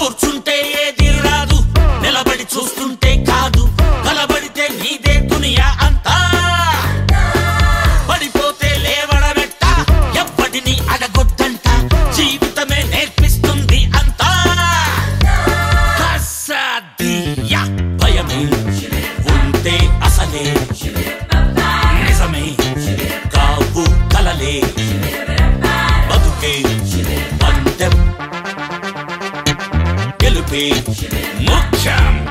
కూర్చుంటే ఏది రాదు నిలబడి చూస్తుంటే కాదు కలబడితే నీదే దునియా అంతా పడిపోతే లేవడమెట్ట ఎవ్వడిని అడగొద్దంట జీవితమే నేర్పిస్తుంది అంతా కసదియా భయమే ఉంటే అసలే నిజమే కావు కలలే బతుకే పందెం గెలుపే ముఖ్యం